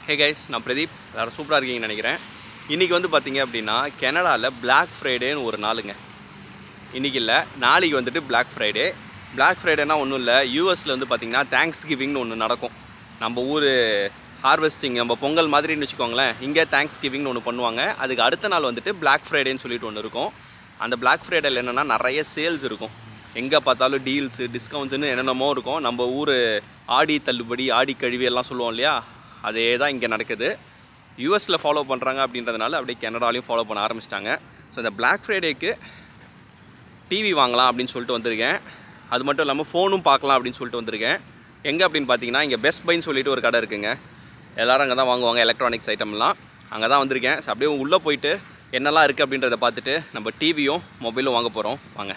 Hey guys நான் பிரதீப் எல்லாரும் சூப்பராக இருக்கீங்கன்னு நினைக்கிறேன் இன்றைக்கி வந்து பார்த்தீங்க அப்படின்னா கனடாவில் Black ஃப்ரைடேன்னு ஒரு நாளுங்க இன்றைக்கி இல்லை நாளைக்கு வந்துட்டு Black ஃப்ரைடே Black ஃப்ரைடேனா ஒன்றும் இல்லை யூஎஸில் வந்து பார்த்திங்கன்னா தேங்க்ஸ் கிவிங்னு ஒன்று நடக்கும் நம்ம ஊர் ஹார்வெஸ்டிங் நம்ம பொங்கல் மாதிரின்னு வச்சுக்கோங்களேன் இங்கே தேங்க்ஸ் கிவிங்னு ஒன்று பண்ணுவாங்க அதுக்கு அடுத்த நாள் வந்துட்டு Black ஃப்ரைடேன்னு சொல்லிட்டு ஒன்று இருக்கும் அந்த Black ஃப்ரைடேல என்னென்னா நிறைய சேல்ஸ் இருக்கும் எங்கே பார்த்தாலும் டீல்ஸு டிஸ்கவுண்ட்ஸ்னு என்னென்னமோ இருக்கும் நம்ம ஊர் ஆடி தள்ளுபடி ஆடி கழிவு எல்லாம் சொல்லுவோம் இல்லையா அதே தான் இங்கே நடக்குது யூஎஸில் ஃபாலோ பண்ணுறாங்க அப்படின்றதுனால அப்படியே கனடாலையும் ஃபாலோ பண்ண ஆரம்பிச்சிட்டாங்க ஸோ இந்த Black ஃப்ரைடேக்கு டிவி வாங்கலாம் அப்படின்னு சொல்லிட்டு வந்திருக்கேன் அது மட்டும் இல்லாமல் ஃபோனும் பார்க்கலாம் அப்படின்னு சொல்லிட்டு வந்திருக்கேன் எங்கே அப்படின்னு பார்த்தீங்கன்னா இங்கே பெஸ்ட் பைன்னு சொல்லிட்டு ஒரு கடை இருக்குங்க எல்லாரும் அங்கே தான் வாங்குவாங்க எலக்ட்ரானிக்ஸ் ஐட்டம்லாம் அங்கே தான் வந்திருக்கேன் ஸோ அப்படியே உள்ளே போயிட்டு என்னெல்லாம் இருக்குது அப்படின்றத பார்த்துட்டு நம்ம டிவியும் மொபைலும் வாங்க போகிறோம் வாங்க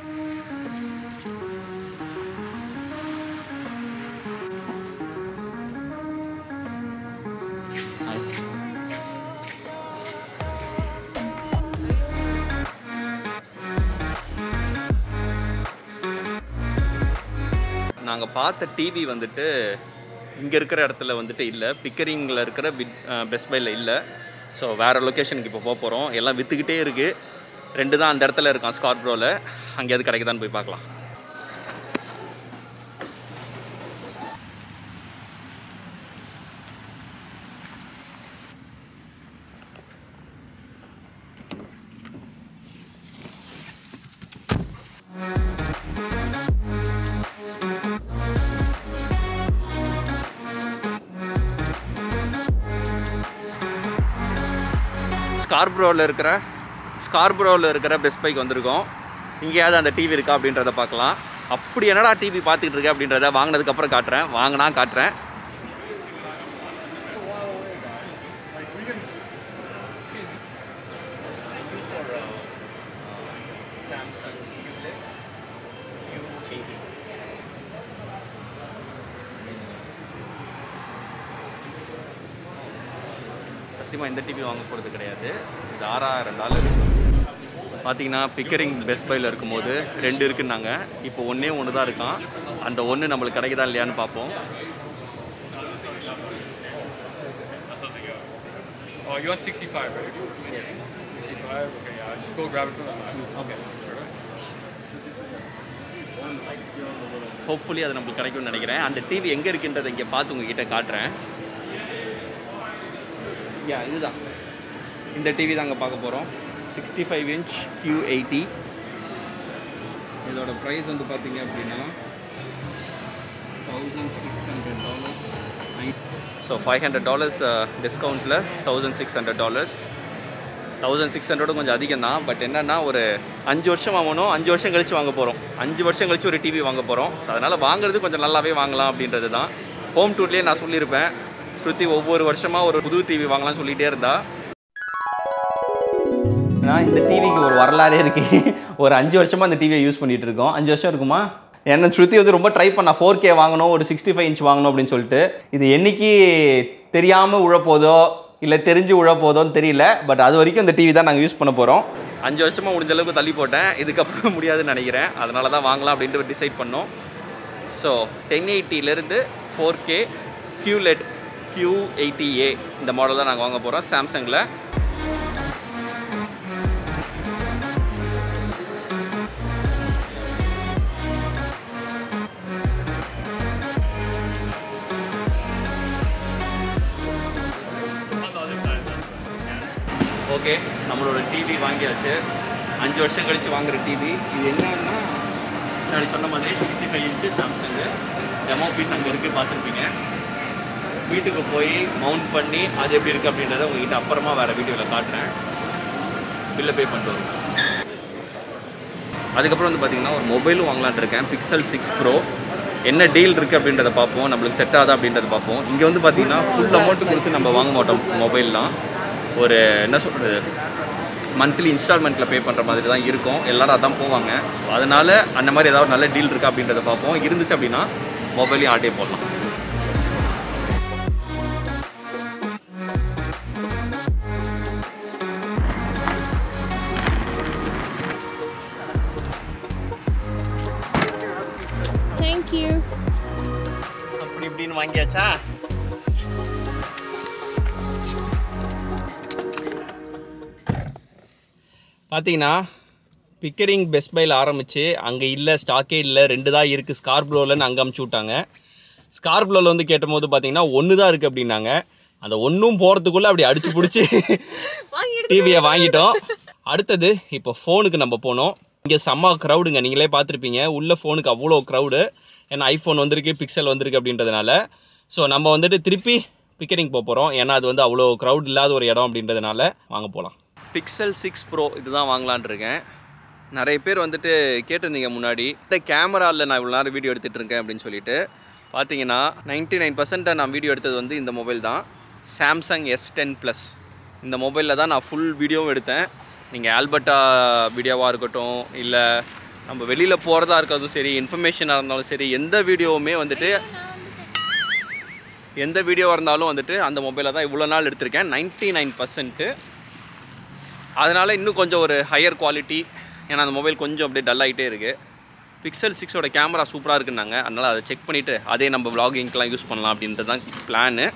நாங்கள் பார்த்த டிவி வந்துட்டு இங்கே இருக்கிற இடத்துல வந்துட்டு இல்லை பிக்கரிங்கில் இருக்கிற பிட் பெஸ்ட் பையில் இல்லை ஸோ வேறு லொக்கேஷனுக்கு இப்போ போக போகிறோம் எல்லாம் விற்றுக்கிட்டே இருக்குது ரெண்டு தான் அந்த இடத்துல இருக்கான் ஸ்கார்ப்ரோவில் அங்கேயாவது கிடைக்குதான்னு போய் பார்க்கலாம் ஸ்கார்ப்ரோவில் இருக்கிற ஸ்கார்ப்ரோவில் இருக்கிற பெஸ்ட் பைக்கு வந்திருக்கோம் இங்கேயாவது அந்த டிவி இருக்கா அப்படின்றத பார்க்கலாம் அப்படி என்னடா டிவி பார்த்துக்கிட்டு இருக்க அப்படின்றத வாங்கினதுக்கப்புறம் காட்டுறேன் வாங்கினா காட்டுறேன் சத்தியமாக இந்த டிவி வாங்க போகிறது கிடையாது இது ஆறாயிரம் டாலர் பார்த்தீங்கன்னா பிக்கரிங் பெஸ்ட் பையில் இருக்கும்போது ரெண்டு இருக்குன்னாங்க இப்போ ஒன்றே ஒன்று தான் இருக்கான் அந்த ஒன்று நம்மளுக்கு கிடைக்குதா இல்லையான்னு பார்ப்போம் Oh, you want 65, right? Yes. 65? Okay, yeah. Just go grab it from the back. Okay. Hopefully அது நம்மளுக்கு கிடைக்கும்னு நினைக்கிறேன் அந்த டிவி எங்கே இருக்குன்றதை இங்கே பார்த்து உங்ககிட்ட காட்டுறேன் யா இதுதான் இந்த டிவி தாங்க பார்க்க போகிறோம் sixty five inch Q eighty இதோட ப்ரைஸ் வந்து பார்த்தீங்க அப்படின்னா thousand six hundred dollars so five hundred dollars டிஸ்கவுண்ட்டில் thousand six hundred dollars thousand six ஹண்ட்ரடும் கொஞ்சம் அதிகம் தான் பட் என்னென்னா ஒரு அஞ்சு வருஷம் வாங்கணும் அஞ்சு வருஷம் கழிச்சு வாங்க போகிறோம் அஞ்சு வருஷம் கழிச்சு ஒரு டிவி வாங்க போகிறோம் ஸோ அதனால் வாங்குறது கொஞ்சம் நல்லாவே வாங்கலாம் அப்படின்றது தான் ஹோம் டூர்லேயே நான் சொல்லியிருப்பேன் ஸ்ருதி ஒவ்வொரு வருஷமாக ஒரு புது டிவி வாங்கலாம்னு சொல்லிகிட்டே இருந்தா நான் இந்த டிவிக்கு ஒரு வரலாறே இருக்கு ஒரு அஞ்சு வருஷமாக அந்த டிவியை யூஸ் பண்ணிட்டு இருக்கோம் அஞ்சு வருஷம் இருக்குமா என்ன ஸ்ருதி வந்து ரொம்ப ட்ரை பண்ணா ஃபோர் கே வாங்கணும் ஒரு சிக்ஸ்டி ஃபைவ் இன்ச் வாங்கணும் அப்படின்னு சொல்லிட்டு இது என்னைக்கு தெரியாமல் உழப்போதோ இல்லை தெரிஞ்சு உழப்போதோன்னு தெரியல பட் அது வரைக்கும் இந்த டிவி தான் நாங்கள் யூஸ் பண்ண போகிறோம் அஞ்சு வருஷமாக முடிஞ்ச அளவுக்கு தள்ளி போட்டேன் இதுக்கப்புறம் முடியாதுன்னு நினைக்கிறேன் அதனால தான் வாங்கலாம் அப்படின்ட்டு டிசைட் பண்ணோம் ஸோ டென் எயிட்டிலேருந்து four K QLED Q eighty A இந்த மாடல் தான் நாங்கள் வாங்க போகிறோம் சாம்சங்கில் On the other side. That's okay நம்மளோட டிவி வாங்கியாச்சு அஞ்சு வருஷம் கழிச்சு வாங்குற டிவி இது என்னன்னா முன்னாடி சொன்ன மாதிரி sixty five inch Samsung demo piece அங்கே இருக்குது பார்த்துருப்பீங்க வீட்டுக்கு போய் மவுண்ட் பண்ணி அது எப்படி இருக்குது அப்படின்றத உங்ககிட்ட அப்புறமா வேறு வீடியோவில் காட்டுறேன் பில்லை பே பண்ணிட்டு வருவோம் அதுக்கப்புறம் வந்து பார்த்தீங்கன்னா ஒரு மொபைலும் வாங்கலாம்னு இருக்கேன் பிக்சல் சிக்ஸ் ப்ரோ என்ன டீல் இருக்குது அப்படின்றத பார்ப்போம் நம்மளுக்கு செட் ஆகுதா அப்படின்றத பார்ப்போம் இங்கே வந்து பார்த்தீங்கன்னா ஃபுல் அமௌண்ட் கொடுத்து நம்ம வாங்க மாட்டோம் மொபைல்லாம் ஒரு என்ன சொல்கிறது மந்த்லி இன்ஸ்டால்மெண்ட்டில் பே பண்ணுற மாதிரி தான் இருக்கும் எல்லாரும் அதான் போவாங்க ஸோ அதனால் அந்த மாதிரி ஏதாவது நல்ல டீல் இருக்கா அப்படின்றத பார்ப்போம் இருந்துச்சு அப்படின்னா மொபைலையும் ஆட்டே போடலாம் Thank you. அப்படி இப்படின்னு வாங்கியாச்சா பார்த்தீங்கன்னா பிக்கரிங் பெஸ்ட் பையில் ஆரம்பித்து அங்கே இல்லை ஸ்டாக்கே இல்லை ரெண்டு தான் இருக்குது ஸ்கார்ப்ளோலன்னு அங்கே அமுச்சு விட்டாங்க ஸ்கார்ப்ளோவில் வந்து கேட்டபோது பார்த்தீங்கன்னா ஒன்று தான் இருக்குது அப்படின்னாங்க அந்த ஒன்றும் போகிறதுக்குள்ளே அப்படி அடிச்சு பிடிச்சி டிவியை வாங்கிட்டோம் அடுத்தது இப்போ ஃபோனுக்கு நம்ம போனோம் இங்கே செம்ம க்ரௌடுங்க நீங்களே பார்த்துருப்பீங்க உள்ள ஃபோனுக்கு அவ்வளோ க்ரௌடு ஏன்னா ஐஃபோன் வந்திருக்கு பிக்சல் வந்திருக்கு அப்படின்றதுனால ஸோ நம்ம வந்துட்டு திருப்பி பிக்கரிங் போக போகிறோம் ஏன்னா அது வந்து அவ்வளோ க்ரௌட் இல்லாத ஒரு இடம் அப்படின்றதுனால வாங்க போகலாம் பிக்சல் சிக்ஸ் ப்ரோ இதுதான் வாங்கலான் இருக்கேன் நிறைய பேர் வந்துட்டு கேட்டிருந்தீங்க முன்னாடி இந்த கேமராவில் நான் இவ்வளோ நேரம் வீடியோ எடுத்துகிட்டு இருக்கேன் அப்படின்னு சொல்லிட்டு பார்த்தீங்கன்னா நைன்ட்டி நைன் நான் வீடியோ எடுத்தது வந்து இந்த மொபைல் தான் சாம்சங் எஸ் டென் ப்ளஸ் இந்த மொபைலில் தான் நான் ஃபுல் வீடியோவும் எடுத்தேன் நீங்கள் ஆல்பர்ட்டா வீடியோவாக இருக்கட்டும் இல்லை நம்ம வெளியில் போகிறதா இருக்கிறதும் சரி இன்ஃபர்மேஷனாக இருந்தாலும் சரி எந்த வீடியோவுமே வந்துட்டு எந்த வீடியோவாக இருந்தாலும் வந்துட்டு அந்த மொபைலில் தான் இவ்வளோ நாள் எடுத்திருக்கேன் நைன்ட்டி நைன் பர்சன்ட்டு அதனால் இன்னும் கொஞ்சம் ஒரு ஹையர் குவாலிட்டி ஏன்னா அந்த மொபைல் கொஞ்சம் அப்படியே டல் ஆகிட்டே இருக்குது பிக்சல் சிக்ஸோட கேமரா சூப்பராக இருக்குன்னாங்க அதனால் அதை செக் பண்ணிவிட்டு அதே நம்ம vloggingக்குலாம் யூஸ் பண்ணலாம் அப்படின்றது தான் plan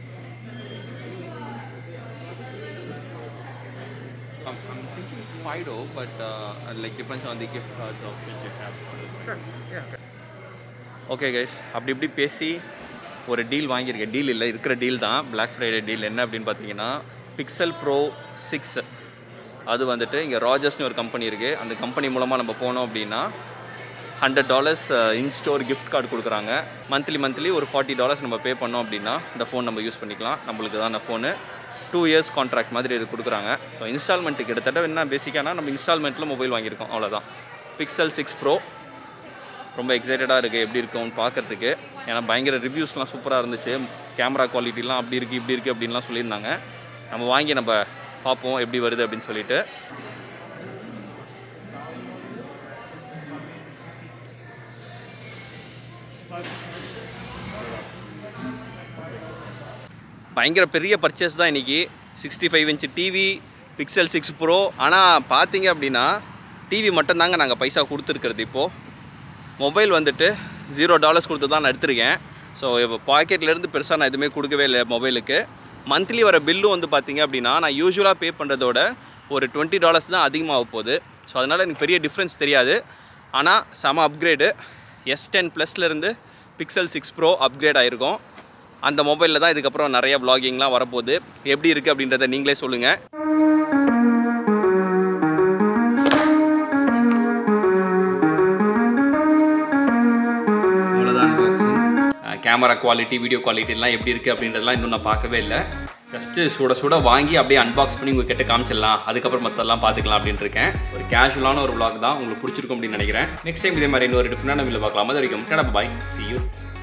I'm, I'm thinking Fido, but uh, like depends on the gift cards options you have. Sure. Yeah. Okay. Okay guys அப்படி இப்படி பேசி ஒரு டீல் வாங்கியிருக்கேன் டீல் இல்லை இருக்கிற டீல் தான் Black ஃப்ரைடே டீல் என்ன அப்படின்னு பார்த்தீங்கன்னா பிக்சல் ப்ரோ சிக்ஸ் அது வந்துட்டு இங்கே ராஜர்ஸ்னு ஒரு கம்பெனி இருக்குது அந்த கம்பெனி மூலமாக நம்ம போனோம் அப்படின்னா hundred dollars instore gift card கொடுக்குறாங்க மந்த்லி மந்த்லி ஒரு ஃபார்ட்டி டாலர்ஸ் நம்ம பே பண்ணோம் அப்படின்னா இந்த ஃபோன் நம்ம யூஸ் பண்ணிக்கலாம் நம்மளுக்கு தான் அந்த ஃபோனு டூ இயர்ஸ் கான்ட்ராக்ட் மாதிரி இது கொடுக்குறாங்க ஸோ இன்ஸ்டால்மெண்ட்டு கிட்டத்தட்ட என்ன பேசிக்கானா நம்ம இன்ஸ்டால்மெண்ட்டில் மொபைல் வாங்கியிருக்கோம் அவ்வளோதான் பிக்சல் சிக்ஸ் ப்ரோ ரொம்ப எக்ஸைட்டடாக இருக்குது எப்படி இருக்கும்னு பார்க்கறதுக்கு ஏன்னா பயங்கர ரிவ்யூஸ்லாம் சூப்பராக இருந்துச்சு கேமரா குவாலிட்டிலாம் அப்படி இருக்குது இப்படி இருக்குது அப்படின்லாம் சொல்லியிருந்தாங்க நம்ம வாங்கி நம்ம பார்ப்போம் எப்படி வருது அப்படின்னு சொல்லிட்டு பயங்கர பெரிய பர்ச்சேஸ் தான் இன்றைக்கி sixty five inch TV Pixel six pro ஆனால் பார்த்தீங்க அப்படின்னா டிவி மட்டும்தாங்க நாங்கள் பைசா கொடுத்துருக்கிறது இப்போது மொபைல் வந்துட்டு ஜீரோ டாலர்ஸ் கொடுத்து தான் நான் எடுத்திருக்கேன் ஸோ இப்போ பாக்கெட்லேருந்து பெருசாக நான் எதுவுமே கொடுக்கவே இல்லை மொபைலுக்கு மந்த்லி வர பில்லும் வந்து பார்த்தீங்க அப்படின்னா நான் யூஸ்வலாக பே பண்ணுறதோட ஒரு டுவெண்ட்டி டாலர்ஸ் தான் அதிகமாக போகுது ஸோ அதனால் எனக்கு பெரிய டிஃப்ரென்ஸ் தெரியாது ஆனால் செம அப்கிரேடு எஸ் டென் ப்ளஸ்லேருந்து பிக்சல் சிக்ஸ் ப்ரோ அப்கிரேட் ஆகிருக்கும் அந்த மொபைலில் தான் இதுக்கப்புறம் நிறைய vloggingலாம் வரப்போகுது எப்படி இருக்குது அப்படின்றத நீங்களே சொல்லுங்கள் அவ்வளோதான் அன்பாக்சிங் கேமரா குவாலிட்டி வீடியோ குவாலிட்டிலாம் எப்படி இருக்குது அப்படின்றதெல்லாம் இன்னும் நான் பார்க்கவே இல்லை ஜஸ்ட்டு சுட சுட வாங்கி அப்படியே அன்பாக்ஸ் பண்ணி உங்கள் கிட்ட காமிச்சிடலாம் அதுக்கப்புறம் மற்றெல்லாம் பார்த்துக்கலாம் அப்படின்னு இருக்கேன் ஒரு கேஷுவலான ஒரு vlog தான் உங்களுக்கு பிடிச்சிருக்கும் அப்படின்னு நினைக்கிறேன் நெக்ஸ்ட் டைம் இதே மாதிரி இன்னொரு டிஃப்ரெண்டான வீடியோ பார்க்கலாம் அது வரைக்கும் பாய் see you